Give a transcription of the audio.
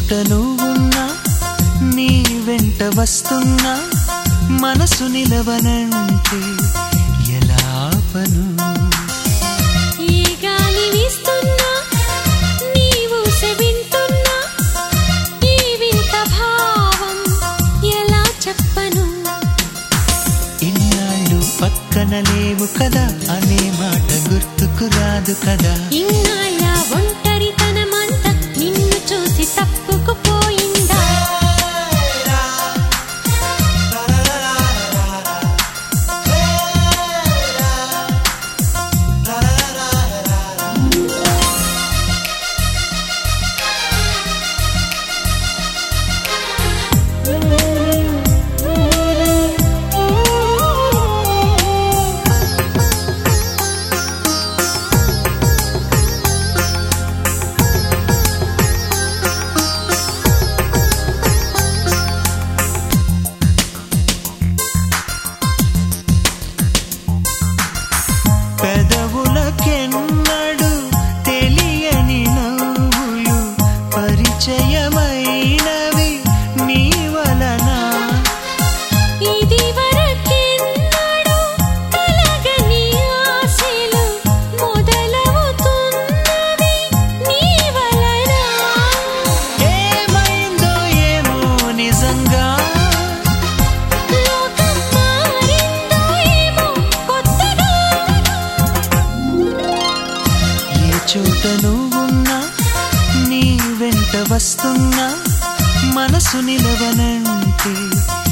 చోట నువ్వున్నా నీ వెంట వస్తున్నా మనసు నిలవనంటే ఎలా పను ఈ గాలి వీస్తున్నా నీవు వింటున్నా ఈ వింత భావం ఎలా చెప్పను ఇన్నాళ్ళు పక్కన లేవు కదా అనే మాట గుర్తుకు రాదు కదా ఇన్నాళ్ళ ఒంటరితనమంతా నిన్ను చూసి తప్పుకుపోయిందా పెదవులకెన్నడు తెలియని నవ్వులు పరిచయమైనవి నీ వలన ఇది వరకెన్నడూ కలగని ఆశలు మొదలవుతున్నవి నీ వలన ఏమైందో ఏమో నిజంగా లోకం మారిందో ఏమో కొత్తగా ఏ చోట నువ్వున్నా నీ వెంట వస్తున్నా మనసు నిలవనంటే